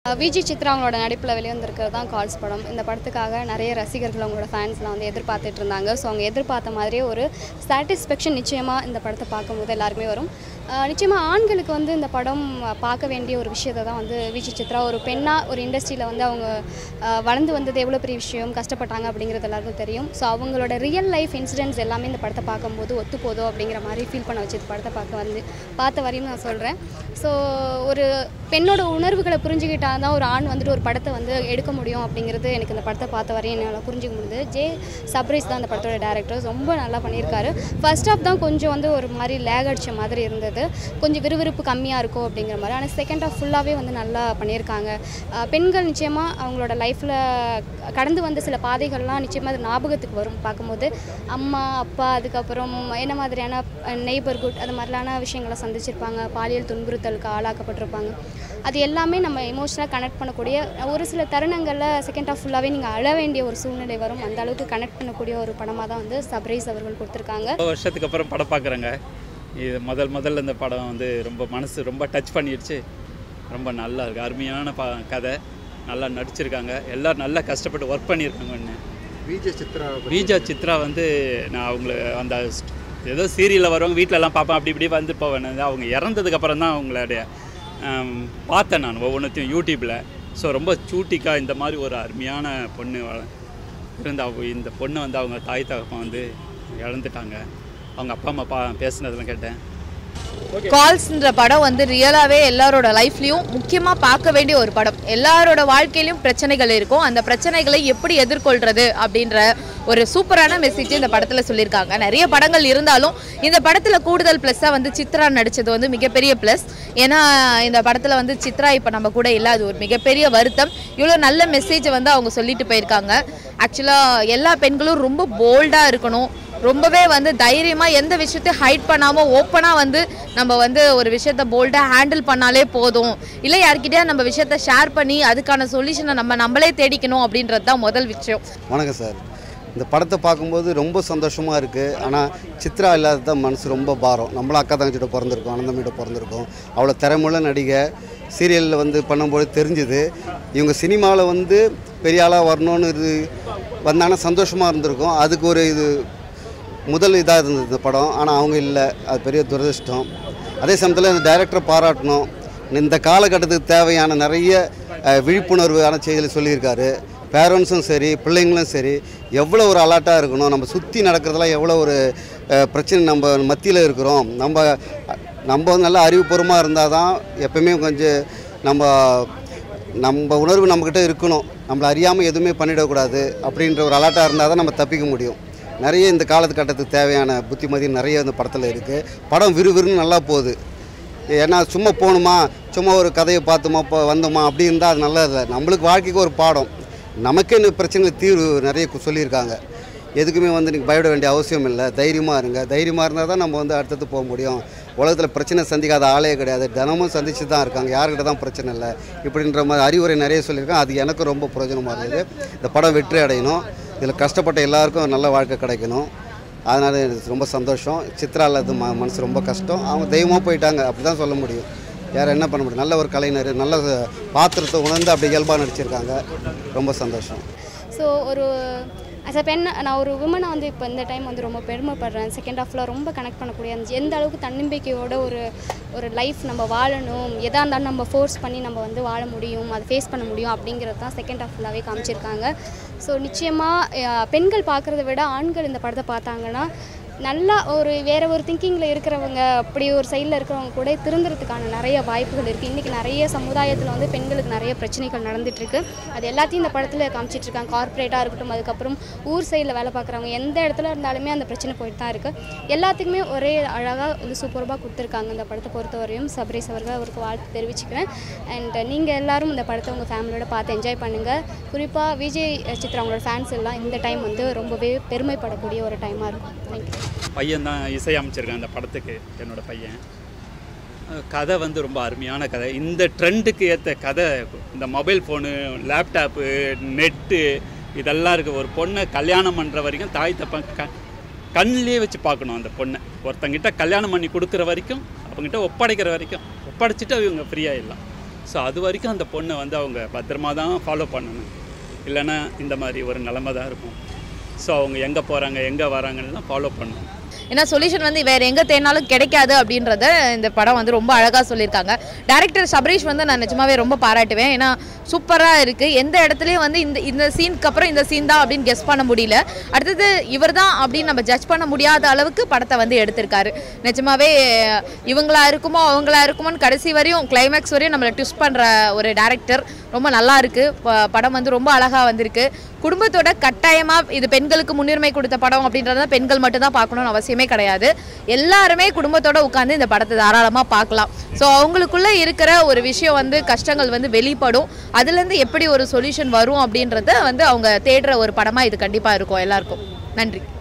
விஜி சித்ரா அவங்களோட நடிப்பில் வெளிவந்திருக்கிறது தான் கால்ஸ் படம் இந்த படத்துக்காக நிறைய ரசிகர்கள் அவங்களோட ஃபேன்ஸ்லாம் வந்து எதிர்பார்த்துட்டு இருந்தாங்க ஸோ அவங்க எதிர்பார்த்த மாதிரியே ஒரு சாட்டிஸ்ஃபேக்ஷன் நிச்சயமாக இந்த படத்தை பார்க்கும்போது எல்லாருக்குமே வரும் அஹ் நிச்சயமாக ஆண்களுக்கு வந்து இந்த படம் அஹ், பார்க்க வேண்டிய ஒரு விஷயத்தை தான் வந்து விஜி சித்ரா ஒரு பெண்ணாக ஒரு இண்டஸ்ட்ரியில் வந்து அவங்க அஹ், வளர்ந்து வந்தது எவ்வளோ பெரிய விஷயம் கஷ்டப்பட்டாங்க அப்படிங்கிறது எல்லாருக்கும் தெரியும் ஸோ அவங்களோட ரியல் லைஃப் இன்சிடென்ட்ஸ் எல்லாமே இந்த படத்தை பார்க்கும்போது ஒத்து போதோ அப்படிங்கிற மாதிரி ஃபீல் பண்ண வச்சு இந்த படத்தை பார்க்க வந்து பார்த்த வரையும் நான் சொல்கிறேன் ஸோ ஒரு பெண்ணோட உணர்வுகளை புரிஞ்சுக்கிட்டா தான் ஒரு ஆண் வந்துட்டு ஒரு படத்தை வந்து எடுக்க முடியும் அப்படிங்கிறது எனக்கு இந்த படத்தை பார்த்த வரையும் என்னால் புரிஞ்சுக்க முடியுது ஜே சப்ரைஸ் தான் அந்த படத்தோட டேரக்டர் ரொம்ப நல்லா பண்ணியிருக்காரு ஃபர்ஸ்ட் ஹாஃப் தான் கொஞ்சம் வந்து ஒரு மாதிரி லேக் அடிச்ச மாதிரி இருந்தது கொஞ்சம் விறுவிறுப்பு கம்மியாக இருக்கும் அப்படிங்கிற மாதிரி ஆனால் செகண்ட் ஹாஃப் ஃபுல்லாகவே வந்து நல்லா பண்ணியிருக்காங்க அஹ் பெண்கள் நிச்சயமாக அவங்களோட லைஃப்பில் கடந்து வந்த சில பாதைகள்லாம் நிச்சயமாக அது ஞாபகத்துக்கு வரும் பார்க்கும்போது அம்மா அப்பா அதுக்கப்புறம் என்ன மாதிரியான நெய்பர்ஹுட் அது மாதிரிலான விஷயங்களை சந்திச்சிருப்பாங்க பாலியல் துன்புறுத்தலுக்கு ஆளாக்கப்பட்டிருப்பாங்க அது எல்லாமே நம்ம எமோஷனலாக கனெக்ட் பண்ணக்கூடிய ஒரு சில தருணங்களில் செகண்ட் ஹாஃப் ஃபுல்லாகவே நீங்கள் அழ வேண்டிய ஒரு சூழ்நிலை வரும் அந்த அளவுக்கு கனெக்ட் பண்ணக்கூடிய ஒரு படமாக தான் வந்து சப்ரைஸ் அவர்கள் கொடுத்துருக்காங்க ரொம்ப வருஷத்துக்கு அப்புறம் படம் பார்க்குறேங்க இது முதல் முதல்ல இந்த படம் வந்து ரொம்ப மனசு ரொம்ப டச் பண்ணிடுச்சு ரொம்ப நல்லா இருக்கு அருமையான ப கதை நல்லா நடிச்சிருக்காங்க எல்லோரும் நல்லா கஷ்டப்பட்டு ஒர்க் பண்ணியிருக்காங்க ஒன்று விஜய் சித்ரா வீஜா சித்ரா வந்து நான் அவங்கள அந்த st- ஏதோ சீரியலில் வரவங்க வீட்டில எல்லாம் பார்ப்பேன் அப்படி இப்படி வந்து போவேன் அவங்க இறந்ததுக்கு அப்புறம் தான் அவங்களுடைய ஆம், பார்த்தேன் நான் ஒவ்வொன்றத்தையும் யூடியூப்பில் ஸோ ரொம்ப சூட்டிக்காக இந்த மாதிரி ஒரு அருமையான பொண்ணு வ- இருந்த அவ- இந்த பொண்ணு வந்து அவங்க தாய் தகப்பன் வந்து இழந்துட்டாங்க அவங்க அப்பா அம்மா பா பேசுனதெல்லாம் கேட்டேன் கால்ஸ்ன்ற படம் வந்து ரியலாகவே எல்லாரோட லைஃப்லையும் முக்கியமாக பார்க்க வேண்டிய ஒரு படம் எல்லாரோட வாழ்க்கையிலையும் பிரச்சனைகள் இருக்கும் அந்த பிரச்சனைகளை எப்படி எதிர்கொள்றது அப்படின்ற ஒரு சூப்பரான மெசேஜ் இந்த படத்தில் சொல்லியிருக்காங்க நிறைய படங்கள் இருந்தாலும் இந்த படத்தில் கூடுதல் ப்ளஸ்ஸாக வந்து சித்ரா நடித்தது வந்து மிகப்பெரிய ப்ளஸ் ஏன்னா இந்த படத்தில் வந்து சித்ரா இப்போ நம்ம கூட இல்லை அது ஒரு மிகப்பெரிய வருத்தம் இவ்வளோ நல்ல மெசேஜை வந்து அவங்க சொல்லிட்டு போயிருக்காங்க ஆக்சுவலாக எல்லா பெண்களும் ரொம்ப போல்டாக இருக்கணும் ரொம்பவே வந்து தைரியமாக எந்த விஷயத்தையும் ஹைட் பண்ணாமல் ஓப்பனாக வந்து நம்ம வந்து ஒரு விஷயத்த போல்டாக ஹேண்டில் பண்ணாலே போதும் இல்லை யார்கிட்டயா நம்ம விஷயத்த ஷேர் பண்ணி அதுக்கான சொல்யூஷனை நம்ம நம்மளே தேடிக்கணும் அப்படின்றது தான் முதல் விஷயம் வணக்கம் சார் இந்த படத்தை பார்க்கும்போது ரொம்ப சந்தோஷமாக இருக்குது ஆனால் சித்ரா இல்லாத தான் மனசு ரொம்ப பாரம் நம்மளும் அக்கா தங்கச்சிட்ட பிறந்திருக்கோம் அனந்தமிட்ட பிறந்திருக்கோம் அவ்வளோ திறமுள்ள நடிகை சீரியலில் வந்து பண்ணும்போது தெரிஞ்சுது இவங்க சினிமாவில் வந்து பெரிய ஆளாக வரணும்னு இது வந்தாங்கன்னா சந்தோஷமாக இருந்திருக்கும் அதுக்கு ஒரு இது முதல் இதாக இருந்தது இந்த படம் ஆனால் அவங்க இல்லை அது பெரிய துரதிர்ஷ்டம் அதே சமயத்தில் இந்த டைரக்டரை பாராட்டணும் இந்த காலகட்டத்துக்கு தேவையான நிறைய அஹ், விழிப்புணர்வான செய்திகளை சொல்லியிருக்காரு பேரண்ட்ஸும் சரி பிள்ளைங்களும் சரி எவ்வளோ ஒரு அலர்ட்டாக இருக்கணும் நம்ம சுற்றி நடக்கிறதெல்லாம் எவ்வளோ ஒரு அஹ், பிரச்சனை நம்ம மத்தியில் இருக்கிறோம் நம்ம நம்ம வந்து நல்லா அறிவுபூர்வமாக இருந்தால் தான் எப்பவுமே கொஞ்சம் நம்ம நம்ம உணர்வு நம்மக்கிட்ட இருக்கணும் நம்மளை அறியாமல் எதுவுமே பண்ணிடக்கூடாது அப்படின்ற ஒரு அலர்ட்டாக இருந்தால் தான் நம்ம தப்பிக்க முடியும் நிறைய இந்த காலத்துக்கட்டத்துக்கு தேவையான புத்திமதி நிறைய இந்த படத்தில் இருக்குது படம் விறுவிறுன்னு நல்லா போகுது ஏன்னா சும்மா போகணுமா சும்மா ஒரு கதையை பார்த்தோமா இப்போ வந்தோமா அப்படி இருந்தால் அது நல்லா இல்லை நம்மளுக்கு வாழ்க்கைக்கு ஒரு பாடம் நமக்கே இந்த பிரச்சனைகள் தீர்வு நிறைய கு- சொல்லியிருக்காங்க எதுக்குமே வந்து நீங்கள் பயப்பட வேண்டிய அவசியம் இல்லை தைரியமாக இருங்க தைரியமாக இருந்தால் தான் நம்ம வந்து அடுத்தது போக முடியும் உலகத்தில் பிரச்சனை சந்திக்காத ஆளே கிடையாது தினமும் சந்திச்சு தான் இருக்காங்க யாருக்கிட்ட தான் பிரச்சனை இல்லை இப்படின்ற மாதிரி அறிவுரை நிறைய சொல்லியிருக்காங்க அது எனக்கு ரொம்ப பிரயோஜனமாக இருந்தது இந்த படம் வெற்றி அடையணும் இதில் கஷ்டப்பட்ட எல்லாருக்கும் நல்ல வாழ்க்கை கிடைக்கணும் அதனால் எனக்கு ரொம்ப சந்தோஷம் சித்ரா இல்லாத ம மனசு ரொம்ப கஷ்டம் அவங்க தெய்வமாக போயிட்டாங்க அப்படி தான் சொல்ல முடியும் வேறு என்ன பண்ண முடியும் நல்ல ஒரு கலைஞர் நல்ல பாத்திரத்தை உணர்ந்து அப்படி இயல்பாக நடிச்சிருக்காங்க ரொம்ப சந்தோஷம் ஸோ ஒரு அஸ் அ பெண் நான் ஒரு விமனை வந்து இப்போ இந்த டைம் வந்து ரொம்ப பெருமைப்படுறேன் செகண்ட் ஹாஃபில் ரொம்ப கனெக்ட் பண்ணக்கூடிய அந்த எந்த அளவுக்கு தன்னம்பிக்கையோட ஒரு ஒரு லைஃப் நம்ம வாழணும் எதாக இருந்தாலும் நம்ம ஃபோர்ஸ் பண்ணி நம்ம வந்து வாழ முடியும் அதை ஃபேஸ் பண்ண முடியும் அப்படிங்கிறது தான் செகண்ட் ஹாஃப் ஃபுல்லாகவே காமிச்சிருக்காங்க ஸோ நிச்சயமாக பெண்கள் பார்க்குறத விட ஆண்கள் இந்த படத்தை பார்த்தாங்கன்னா நல்லா ஒரு வேற ஒரு திங்கிங்கில் இருக்கிறவங்க அப்படி ஒரு சைடில் இருக்கிறவங்க கூட திருந்துறதுக்கான நிறைய வாய்ப்புகள் இருக்குது இன்றைக்கி நிறைய சமுதாயத்தில் வந்து பெண்களுக்கு நிறைய பிரச்சனைகள் நடந்துட்டுருக்கு அது எல்லாத்தையும் இந்த படத்தில் காமிச்சிட்டு இருக்காங்க கார்ப்பரேட்டாக இருக்கட்டும் அதுக்கப்புறம் ஊர் சைடில் வேலை பார்க்குறவங்க எந்த இடத்துல இருந்தாலுமே அந்த பிரச்சனை போயிட்டு தான் இருக்குது எல்லாத்துக்குமே ஒரே அழகாக வந்து சூப்பராக கொடுத்துருக்காங்க இந்த படத்தை பொறுத்தவரையும் சபரீஸ் அவர்கள் அவருக்கு வாழ்த்து தெரிவிச்சுக்கிறேன் அண்ட் நீங்கள் எல்லாரும் இந்த படத்தை உங்கள் ஃபேமிலியோட பார்த்து என்ஜாய் பண்ணுங்கள் குறிப்பாக விஜய் சித்ரா அவங்களோட ஃபேன்ஸ் எல்லாம் இந்த டைம் வந்து ரொம்பவே பெருமைப்படக்கூடிய ஒரு டைமாக இருக்கும் தேங்க்யூ பையன் தான் இசை அமைச்சிருக்கேன் அந்த படத்துக்கு என்னோட பையன் அஹ் கதை வந்து ரொம்ப அருமையான கதை இந்த ட்ரெண்டுக்கு ஏற்ற கதை இந்த மொபைல் ஃபோனு லேப்டாப்பு நெட்டு இதெல்லாம் இருக்குது ஒரு பொண்ணை கல்யாணம் பண்ணுற வரைக்கும் தாய் தப்பன் க கண்ணிலே வச்சு பார்க்கணும் அந்த பொண்ணை ஒருத்தங்கிட்ட கல்யாணம் பண்ணி கொடுக்குற வரைக்கும் அவங்ககிட்ட ஒப்படைக்கிற வரைக்கும் ஒப்படைச்சிட்டு அவங்க ஃப்ரீயாக இல்லை ஸோ அது வரைக்கும் அந்த பொண்ணை வந்து அவங்க பத்திரமா தான் ஃபாலோ பண்ணணும் இல்லைன்னா இந்த மாதிரி ஒரு நிலமை தான் இருக்கும் ஸோ அவங்க எங்கே போகிறாங்க எங்கே வராங்கன்னு தான் ஃபாலோ பண்ணணும் ஏன்னா சொல்யூஷன் வந்து வேற எங்க தேடினாலும் கிடைக்காது அப்படின்றத இந்த படம் வந்து ரொம்ப அழகா சொல்லியிருக்காங்க டேரக்டர் சபரீஷ் வந்து நான் நிஜமாவே ரொம்ப பாராட்டுவேன் ஏன்னா சூப்பரா இருக்கு எந்த இடத்துலயும் வந்து இந்த இந்த சீனுக்கு அப்புறம் இந்த சீன் தான் அப்படின்னு கெஸ் பண்ண முடியல அடுத்தது இவர் தான் அப்படின்னு நம்ம ஜட்ஜ் பண்ண முடியாத அளவுக்கு படத்தை வந்து எடுத்திருக்காரு நிஜமாவே இவங்களா இருக்குமோ அவங்களா இருக்குமோன்னு கடைசி வரையும் கிளைமேக்ஸ் வரையும் நம்மளை ட்விஸ்ட் பண்ற ஒரு டேரக்டர் ரொம்ப நல்லா இருக்கு ப- படம் வந்து ரொம்ப அழகா வந்திருக்கு குடும்பத்தோட கட்டாயமா இது பெண்களுக்கு முன்னுரிமை கொடுத்த படம் அப்படின்றத பெண்கள் மட்டும் தான் பார்க்கணும்னு அவசியமே கிடையாது எல்லாருமே குடும்பத்தோட உட்காந்து இந்த படத்தை தாராளமா பார்க்கலாம் ஸோ அவங்களுக்குள்ள இருக்கிற ஒரு விஷயம் வந்து கஷ்டங்கள் வந்து வெளிப்படும் அதுலேருந்து எப்படி ஒரு சொல்யூஷன் வரும் அப்படின்றத வந்து அவங்க தேடுற ஒரு படமா இது கண்டிப்பா இருக்கும் எல்லாருக்கும் நன்றி